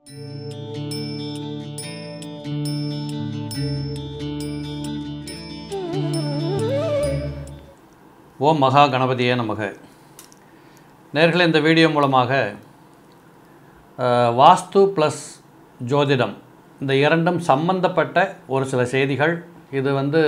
ஓம் மகா கணபதியே நமக நேர்களே இந்த வீடியோ மூலமாக அஹ், வாஸ்து ப்ளஸ் ஜோதிடம் இந்த இரண்டும் சம்பந்தப்பட்ட ஒரு சில செய்திகள் இது வந்து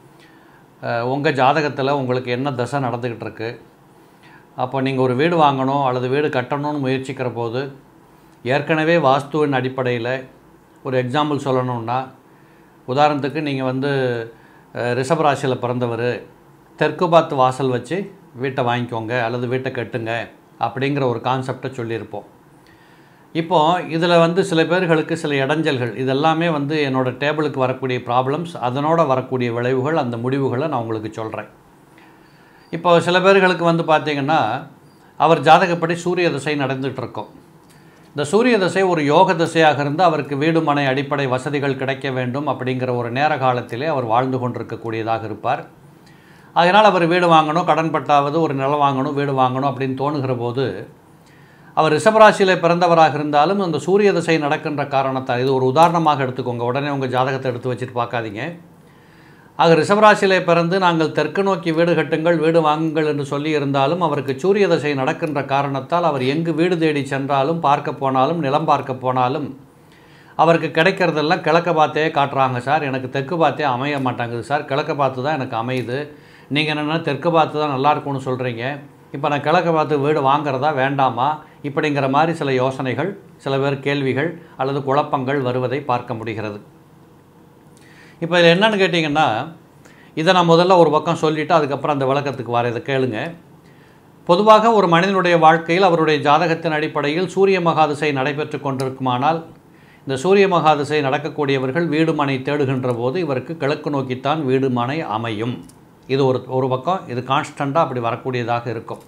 உங்கள் ஜாதகத்தில் உங்களுக்கு என்ன தசை நடந்துக்கிட்டு இருக்கு அப்போ நீங்கள் ஒரு வீடு வாங்கணும் அல்லது வீடு கட்டணும்னு முயற்சிக்கிற போது ஏற்கனவே வாஸ்துவின் அடிப்படையில் ஒரு எக்ஸாம்பிள் சொல்லணும்னா உதாரணத்துக்கு நீங்கள் வந்து அஹ், ரிஷபராசியில் பிறந்தவர் தெற்கு பார்த்து வாசல் வச்சு வீட்டை வாங்கிக்கோங்க அல்லது வீட்டை கட்டுங்க அப்படிங்கிற ஒரு கான்செப்டை சொல்லியிருப்போம் இப்போ இதில் வந்து சில பேர்களுக்கு சில இடைஞ்சல்கள் இதெல்லாமே வந்து என்னோட டேபிளுக்கு வரக்கூடிய ப்ராப்ளம்ஸ் அதனோட வரக்கூடிய விளைவுகள் அந்த முடிவுகளை நான் உங்களுக்கு சொல்கிறேன் இப்போ சில பேர்களுக்கு வந்து பார்த்தீங்கன்னா அவர் ஜாதகப்படி சூரிய திசை நடந்துகிட்டு இருக்கும் இந்த சூரிய திசை ஒரு யோக திசையாக இருந்து அவருக்கு வீடு மனை அடிப்படை வசதிகள் கிடைக்க வேண்டும் அப்படிங்கிற ஒரு நேர காலத்திலே அவர் வாழ்ந்து கொண்டிருக்கக்கூடியதாக இருப்பார் அதனால் அவர் வீடு வாங்கணும் கடன் பட்டாவது ஒரு நிலம் வாங்கணும் வீடு வாங்கணும் அப்படின்னு தோணுகிற போது அவர் ரிஷபராசியில் பிறந்தவராக இருந்தாலும் அந்த சூரிய திசை நடக்கின்ற காரணத்தால் இது ஒரு உதாரணமாக எடுத்துக்கோங்க உடனே உங்கள் ஜாதகத்தை எடுத்து வச்சுட்டு பார்க்காதீங்க ஆக ரிஷபராசியிலே பிறந்து நாங்கள் தெற்கு நோக்கி வீடு கட்டுங்கள் வீடு வாங்குங்கள் என்று சொல்லி இருந்தாலும் அவருக்கு சூரிய தசை நடக்கின்ற காரணத்தால் அவர் எங்கு வீடு தேடி சென்றாலும் பார்க்க போனாலும் நிலம் பார்க்க போனாலும் அவருக்கு கிடைக்கிறதெல்லாம் கிழக்க பார்த்தே காட்டுறாங்க சார் எனக்கு தெற்கு பார்த்தே அமைய மாட்டாங்குது சார் கிழக்க பார்த்து தான் எனக்கு அமையுது நீங்கள் என்னென்னா தெற்கு பார்த்து தான் நல்லா இருக்கும்னு சொல்கிறீங்க இப்போ நான் கிழக்க பார்த்து வீடு வாங்குறதா வேண்டாமா இப்படிங்கிற மாதிரி சில யோசனைகள் சில பேர் கேள்விகள் அல்லது குழப்பங்கள் வருவதை பார்க்க முடிகிறது இப்போ இதில் என்னன்னு கேட்டிங்கன்னா இதை நான் முதல்ல ஒரு பக்கம் சொல்லிவிட்டு அதுக்கப்புறம் அந்த விளக்கத்துக்கு வர இதை கேளுங்க பொதுவாக ஒரு மனிதனுடைய வாழ்க்கையில் அவருடைய ஜாதகத்தின் அடிப்படையில் சூரிய மகாதிசை நடைபெற்று கொண்டிருக்குமானால் இந்த சூரிய மகாதிசை நடக்கக்கூடியவர்கள் வீடு மனை தேடுகின்ற போது இவருக்கு கிழக்கு நோக்கித்தான் வீடு மனை அமையும் இது ஒரு ஒரு பக்கம் இது கான்ஸ்டண்ட்டாக அப்படி வரக்கூடியதாக இருக்கும்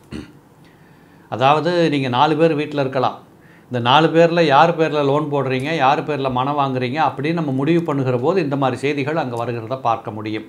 அதாவது நீங்கள் நாலு பேர் வீட்டில் இருக்கலாம் இந்த நாலு பேரில் யார் பேரில் லோன் போடுறீங்க யார் பேரில் மனம் வாங்குறீங்க அப்படின்னு நம்ம முடிவு பண்ணுகிற போது இந்த மாதிரி செய்திகள் அங்கே வருகிறத பார்க்க முடியும்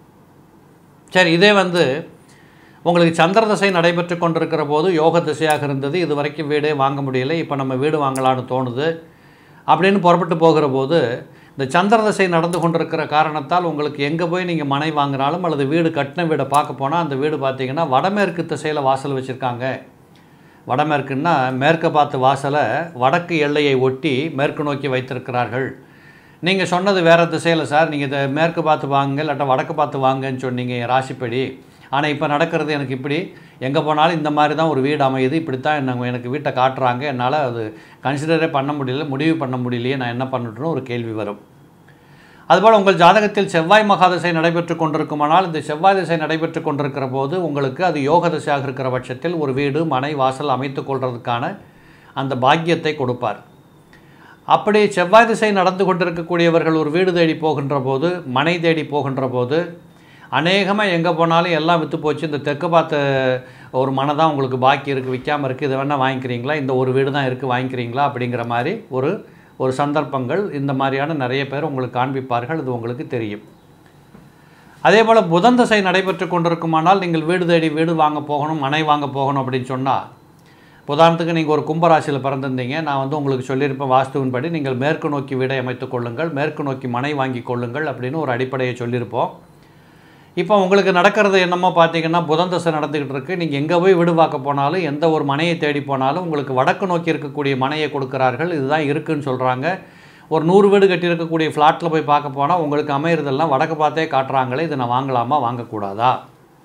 சரி இதே வந்து உங்களுக்கு சந்திர திசை நடைபெற்று கொண்டிருக்கிற போது யோக திசையாக இருந்தது இது வரைக்கும் வீடே வாங்க முடியலை இப்போ நம்ம வீடு வாங்கலான்னு தோணுது அப்படின்னு புறப்பட்டு போகிற போது இந்த சந்திர திசை நடந்து கொண்டிருக்கிற காரணத்தால் உங்களுக்கு எங்கே போய் நீங்கள் மனை வாங்கினாலும் அல்லது வீடு கட்டின வீடை பார்க்க போனால் அந்த வீடு பார்த்தீங்கன்னா வடமேற்கு திசையில் வாசல் வச்சுருக்காங்க வடமேற்குன்னா மேற்க பார்த்து வாசலை வடக்கு எல்லையை ஒட்டி மேற்கு நோக்கி வைத்திருக்கிறார்கள் நீங்கள் சொன்னது வேறு திசையில் சார் நீங்கள் இதை மேற்கு பார்த்து வாங்க இல்லாட்டா வடக்கு பார்த்து வாங்கன்னு சொன்னீங்க என் ராசிப்படி ஆனால் இப்போ நடக்கிறது எனக்கு இப்படி எங்கே போனாலும் இந்த மாதிரி தான் ஒரு வீடு அமையுது இப்படி தான் என்ன எனக்கு வீட்டை காட்டுறாங்க என்னால் அது கன்சிடரே பண்ண முடியல முடிவு பண்ண முடியலையே நான் என்ன பண்ணட்டுன்னு ஒரு கேள்வி வரும் அதுபோல் உங்கள் ஜாதகத்தில் செவ்வாய் மகாதசை நடைபெற்று கொண்டிருக்குமானால் இந்த செவ்வாய் திசை நடைபெற்று கொண்டிருக்கிற போது உங்களுக்கு அது யோக திசையாக இருக்கிற பட்சத்தில் ஒரு வீடு மனை வாசல் அமைத்து கொள்வதற்கான அந்த பாக்கியத்தை கொடுப்பார் அப்படி செவ்வாய் திசை நடந்து கொண்டிருக்கக்கூடியவர்கள் ஒரு வீடு தேடி போகின்ற போது மனை தேடி போகின்ற போது அநேகமாக எங்கே போனாலும் எல்லாம் விற்று போச்சு இந்த தெற்கு பார்த்த ஒரு மனை தான் உங்களுக்கு பாக்கி இருக்குது விற்காமல் இருக்குது இதை வேணால் வாங்கிக்கிறீங்களா இந்த ஒரு வீடு தான் இருக்குது வாங்கிக்கிறீங்களா அப்படிங்கிற மாதிரி ஒரு ஒரு சந்தர்ப்பங்கள் இந்த மாதிரியான நிறைய பேர் உங்களுக்கு காண்பிப்பார்கள் இது உங்களுக்கு தெரியும் அதே போல் புதன் திசை நடைபெற்று கொண்டிருக்குமானால் நீங்கள் வீடு தேடி வீடு வாங்க போகணும் மனை வாங்க போகணும் அப்படின்னு சொன்னால் உதாரணத்துக்கு நீங்கள் ஒரு கும்பராசியில் பிறந்திருந்தீங்க நான் வந்து உங்களுக்கு சொல்லியிருப்பேன் வாஸ்துவின்படி நீங்கள் மேற்கு நோக்கி வீடை அமைத்துக் கொள்ளுங்கள் மேற்கு நோக்கி மனை வாங்கி கொள்ளுங்கள் அப்படின்னு ஒரு அடிப்படையை சொல்லியிருப்போம் இப்போ உங்களுக்கு நடக்கிறது என்னமோ பார்த்தீங்கன்னா புதன் தசை நடந்துக்கிட்டு இருக்கு நீங்கள் எங்கே போய் வீடு பார்க்க போனாலும் எந்த ஒரு மனையை தேடி போனாலும் உங்களுக்கு வடக்கு நோக்கி இருக்கக்கூடிய மனையை கொடுக்குறார்கள் இதுதான் இருக்குன்னு சொல்கிறாங்க ஒரு நூறு வீடு கட்டியிருக்கக்கூடிய ஃப்ளாட்டில் போய் பார்க்க போனால் உங்களுக்கு அமையிறதெல்லாம் வடக்கு பார்த்தே காட்டுறாங்களே இதை நான் வாங்கலாமா வாங்கக்கூடாதா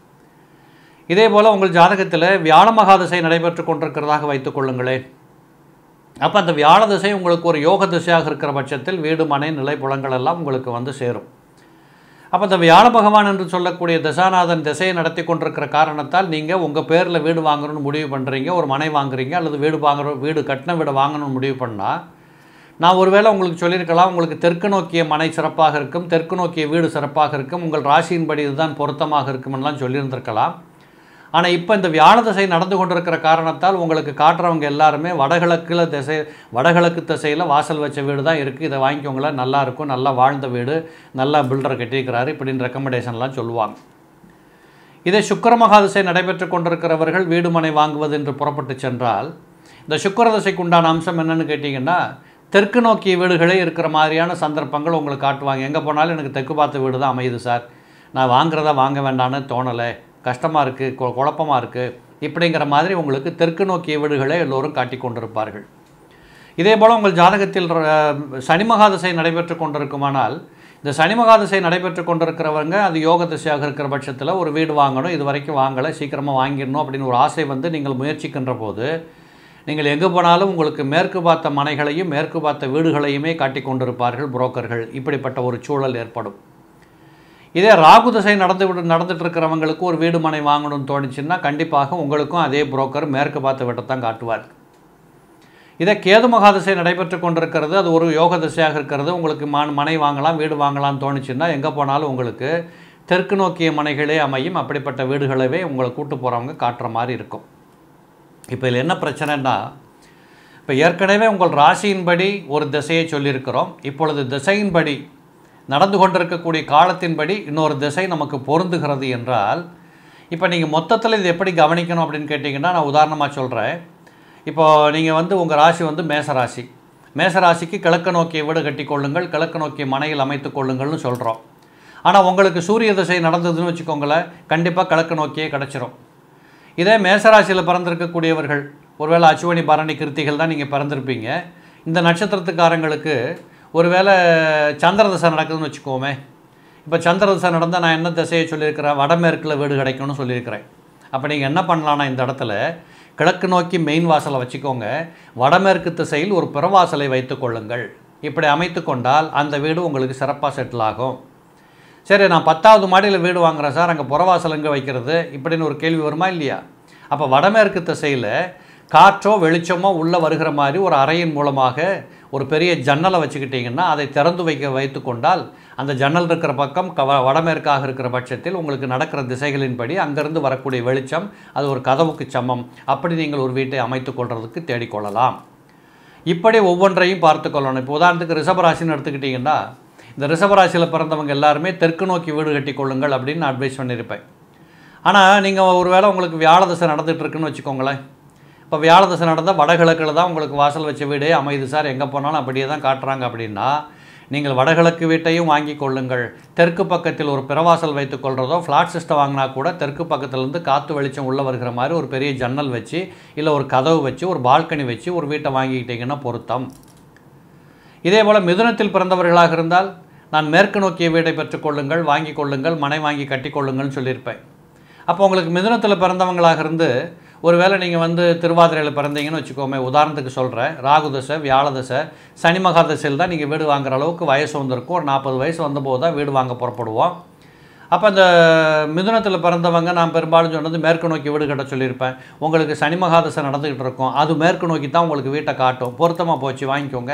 இதே போல் உங்கள் ஜாதகத்தில் வியாழ மகாதசை நடைபெற்று கொண்டிருக்கிறதாக வைத்துக்கொள்ளுங்களேன் அப்போ அந்த வியாழ திசை உங்களுக்கு ஒரு யோக திசையாக இருக்கிற பட்சத்தில் வீடு மனை நிலை புலங்கள் எல்லாம் உங்களுக்கு வந்து சேரும் அப்போ இந்த வியாழ பகவான் என்று சொல்லக்கூடிய தசாநாதன் திசையை நடத்தி கொண்டிருக்கிற காரணத்தால் நீங்கள் உங்கள் பேரில் வீடு வாங்கணும்னு முடிவு பண்ணுறீங்க ஒரு மனை வாங்குறீங்க அல்லது வீடு வாங்குற வீடு கட்டின வீடு வாங்கணும்னு முடிவு பண்ணால் நான் ஒருவேளை உங்களுக்கு சொல்லியிருக்கலாம் உங்களுக்கு தெற்கு நோக்கிய மனை சிறப்பாக இருக்கும் தெற்கு நோக்கிய வீடு சிறப்பாக இருக்கும் உங்கள் ராசியின்படி இதுதான் பொருத்தமாக இருக்குமெல்லாம் சொல்லியிருந்திருக்கலாம் ஆனால் இப்போ இந்த வியாழ திசை நடந்து கொண்டிருக்கிற காரணத்தால் உங்களுக்கு காட்டுறவங்க எல்லாருமே வடகிழக்கில் திசை வடகிழக்கு திசையில் வாசல் வச்ச வீடு தான் இருக்குது இதை வாங்கிக்கோங்களேன் நல்லா இருக்கும் நல்லா வாழ்ந்த வீடு நல்லா பில்டர் கட்டியிருக்கிறாரு இப்படின்னு ரெக்கமெண்டேஷன்லாம் சொல்லுவாங்க இதே சுக்கர மகாதிசை நடைபெற்று கொண்டிருக்கிறவர்கள் வீடு மனை வாங்குவது என்று புறப்பட்டு சென்றால் இந்த சுக்கர திசைக்கு உண்டான அம்சம் என்னன்னு கேட்டிங்கன்னா தெற்கு நோக்கிய வீடுகளே இருக்கிற மாதிரியான சந்தர்ப்பங்கள் உங்களுக்கு காட்டுவாங்க எங்கே போனாலும் எனக்கு தெற்கு பார்த்த வீடு தான் அமையுது சார் நான் வாங்குறதா வாங்க வேண்டான்னு தோணலை கஷ்டமாக இருக்குது கொ குழப்பமாக இருக்குது இப்படிங்கிற மாதிரி உங்களுக்கு தெற்கு நோக்கிய வீடுகளே எல்லோரும் காட்டி கொண்டிருப்பார்கள் இதே போல் உங்கள் ஜாதகத்தில் ர- சனி மகாதசை நடைபெற்று கொண்டிருக்குமானால் இந்த சனி மகாதசை நடைபெற்று கொண்டிருக்கிறவங்க அது யோக திசையாக இருக்கிற பட்சத்தில் ஒரு வீடு வாங்கணும் இது வரைக்கும் வாங்கலை சீக்கிரமாக வாங்கிடணும் அப்படின்னு ஒரு ஆசை வந்து நீங்கள் முயற்சிக்கின்ற போது நீங்கள் எங்கே போனாலும் உங்களுக்கு மேற்கு பார்த்த மனைகளையும் மேற்கு பார்த்த வீடுகளையுமே காட்டி கொண்டிருப்பார்கள் புரோக்கர்கள் இப்படிப்பட்ட ஒரு சூழல் ஏற்படும் இதே ராகு திசை நடந்து விடு நடந்துட்டு இருக்கிறவங்களுக்கு ஒரு வீடு மனை வாங்கணும்னு தோணுச்சுன்னா கண்டிப்பாக உங்களுக்கும் அதே புரோக்கர் மேற்கு பார்த்த வீட்டை தான் காட்டுவார் இதே கேது மகாதிசை நடைபெற்று கொண்டிருக்கிறது அது ஒரு யோக திசையாக இருக்கிறது உங்களுக்கு மன மனை வாங்கலாம் வீடு வாங்கலாம்னு தோணுச்சுன்னா எங்கே போனாலும் உங்களுக்கு தெற்கு நோக்கிய மனைகளே அமையும் அப்படிப்பட்ட வீடுகளவே உங்களை கூட்டு போகிறவங்க காட்டுற மாதிரி இருக்கும் இப்போ இதில் என்ன பிரச்சனைன்னா இப்போ ஏற்கனவே உங்கள் ராசியின்படி ஒரு திசையை சொல்லியிருக்கிறோம் இப்பொழுது திசையின்படி நடந்து கொண்டிருக்கக்கூடிய காலத்தின்படி இன்னொரு திசை நமக்கு பொருந்துகிறது என்றால் இப்போ நீங்கள் மொத்தத்தில் இது எப்படி கவனிக்கணும் அப்படின்னு கேட்டிங்கன்னா நான் உதாரணமாக சொல்கிறேன் இப்போ நீங்கள் வந்து உங்கள் ராசி வந்து மேசராசி மேசராசிக்கு கிழக்கு நோக்கிய வீடு கட்டிக்கொள்ளுங்கள் கிழக்கு நோக்கிய மனையில் அமைத்துக் கொள்ளுங்கள்னு சொல்கிறோம் ஆனால் உங்களுக்கு சூரிய திசை நடந்ததுன்னு வச்சுக்கோங்களேன் கண்டிப்பாக கிழக்கு நோக்கியே கிடச்சிரும் இதே மேசராசியில் பிறந்திருக்கக்கூடியவர்கள் ஒருவேளை அச்சுவனி பரணி கிருத்திகள் தான் நீங்கள் பிறந்திருப்பீங்க இந்த நட்சத்திரத்துக்காரங்களுக்கு ஒருவேளை சந்திர தசை நடக்குதுன்னு வச்சுக்கோமே இப்போ சந்திர தசை நடந்தால் நான் என்ன திசையை சொல்லியிருக்கிறேன் வடமேற்கில் வீடு கிடைக்கும்னு சொல்லியிருக்கிறேன் அப்போ நீங்கள் என்ன பண்ணலான்னா இந்த இடத்துல கிழக்கு நோக்கி மெயின் வாசலை வச்சுக்கோங்க வடமேற்கு திசையில் ஒரு பிறவாசலை வைத்துக் கொள்ளுங்கள் இப்படி அமைத்து கொண்டால் அந்த வீடு உங்களுக்கு சிறப்பாக செட்டில் ஆகும் சரி நான் பத்தாவது மாடியில் வீடு வாங்குறேன் சார் அங்கே புறவாசல் எங்கே வைக்கிறது இப்படின்னு ஒரு கேள்வி வருமா இல்லையா அப்போ வடமேற்கு திசையில் காற்றோ வெளிச்சமோ உள்ளே வருகிற மாதிரி ஒரு அறையின் மூலமாக ஒரு பெரிய ஜன்னலை வச்சுக்கிட்டிங்கன்னா அதை திறந்து வைக்க வைத்து கொண்டால் அந்த ஜன்னல் இருக்கிற பக்கம் கவ வடமேற்காக இருக்கிற பட்சத்தில் உங்களுக்கு நடக்கிற திசைகளின்படி அங்கேருந்து வரக்கூடிய வெளிச்சம் அது ஒரு கதவுக்கு சமம் அப்படி நீங்கள் ஒரு வீட்டை அமைத்துக் கொள்றதுக்கு தேடிக்கொள்ளலாம் இப்படி ஒவ்வொன்றையும் பார்த்து கொள்ளணும் இப்போ உதாரணத்துக்கு ரிஷபராசின்னு எடுத்துக்கிட்டிங்கன்னா இந்த ரிஷபராசியில் பிறந்தவங்க எல்லாருமே தெற்கு நோக்கி வீடு கட்டி கொள்ளுங்கள் அப்படின்னு நான் அட்வைஸ் பண்ணியிருப்பேன் ஆனால் நீங்கள் ஒருவேளை உங்களுக்கு வியாழதசை நடந்துட்டு இருக்குன்னு வச்சுக்கோங்களேன் இப்போ வியாழதசை நடந்தால் வடகிழக்கில் தான் உங்களுக்கு வாசல் வச்ச வீடே அமையுது சார் எங்கே போனாலும் அப்படியே தான் காட்டுறாங்க அப்படின்னா நீங்கள் வடகிழக்கு வீட்டையும் வாங்கி கொள்ளுங்கள் தெற்கு பக்கத்தில் ஒரு பிறவாசல் வைத்துக் கொள்றதோ ஃப்ளாட் சிஸ்டம் வாங்கினா கூட தெற்கு பக்கத்துலேருந்து காற்று வெளிச்சம் உள்ளே வருகிற மாதிரி ஒரு பெரிய ஜன்னல் வச்சு இல்லை ஒரு கதவு வச்சு ஒரு பால்கனி வச்சு ஒரு வீட்டை வாங்கிக்கிட்டிங்கன்னா பொருத்தம் இதே போல் மிதுனத்தில் பிறந்தவர்களாக இருந்தால் நான் மேற்கு நோக்கிய வீடை பெற்றுக்கொள்ளுங்கள் வாங்கி கொள்ளுங்கள் மனை வாங்கி கட்டிக்கொள்ளுங்கள்னு சொல்லியிருப்பேன் அப்போ உங்களுக்கு மிதுனத்தில் பிறந்தவங்களாக இருந்து ஒருவேளை நீங்கள் வந்து திருவாதிரையில் பிறந்தீங்கன்னு வச்சுக்கோமே உதாரணத்துக்கு சொல்கிறேன் ராகு தசை வியாழ தசை சனி மகா தசையில் தான் நீங்கள் வீடு வாங்குற அளவுக்கு வயசு வந்திருக்கும் ஒரு நாற்பது வயசு வந்தபோது தான் வீடு வாங்க புறப்படுவோம் அப்போ அந்த மிதுனத்தில் பிறந்தவங்க நான் பெரும்பாலும் சொன்னது மேற்கு நோக்கி வீடு கட்ட சொல்லியிருப்பேன் உங்களுக்கு சனி மகாதசை நடந்துக்கிட்டு இருக்கும் அது மேற்கு நோக்கி தான் உங்களுக்கு வீட்டை காட்டும் பொருத்தமாக போச்சு வாங்கிக்கோங்க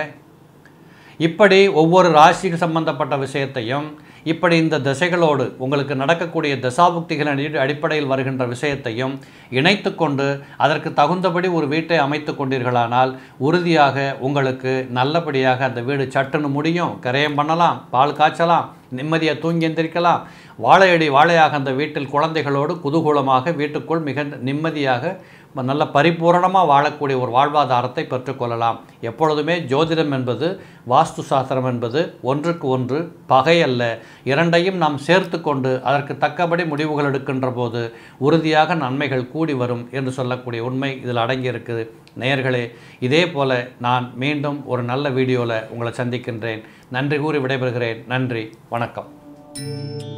இப்படி ஒவ்வொரு ராசிக்கு சம்பந்தப்பட்ட விஷயத்தையும் இப்படி இந்த திசைகளோடு உங்களுக்கு நடக்கக்கூடிய தசாபுக்திகளின் அடி- அடிப்படையில் வருகின்ற விஷயத்தையும் இணைத்து கொண்டு அதற்கு தகுந்தபடி ஒரு வீட்டை அமைத்து கொண்டீர்களானால் உறுதியாக உங்களுக்கு நல்லபடியாக அந்த வீடு சட்டுன்னு முடியும் கரையம் பண்ணலாம் பால் காய்ச்சலாம் நிம்மதியாக தூங்கி எந்திரிக்கலாம் வாழையடி வாழையாக அந்த வீட்டில் குழந்தைகளோடு குதூகூலமாக வீட்டுக்குள் மிக நிம்மதியாக ம- நல்ல பரிபூரணமாக வாழக்கூடிய ஒரு வாழ்வாதாரத்தை பெற்றுக்கொள்ளலாம் எப்பொழுதுமே ஜோதிடம் என்பது வாஸ்து சாஸ்திரம் என்பது ஒன்றுக்கு ஒன்று பகை அல்ல இரண்டையும் நாம் சேர்த்து கொண்டு அதற்கு தக்கபடி முடிவுகள் எடுக்கின்ற போது உறுதியாக நன்மைகள் கூடி வரும் என்று சொல்லக்கூடிய உண்மை இதில் அடங்கியிருக்குது நேயர்களே இதே போல நான் மீண்டும் ஒரு நல்ல வீடியோவில் உங்களை சந்திக்கின்றேன் நன்றி கூறி விடைபெறுகிறேன் நன்றி வணக்கம்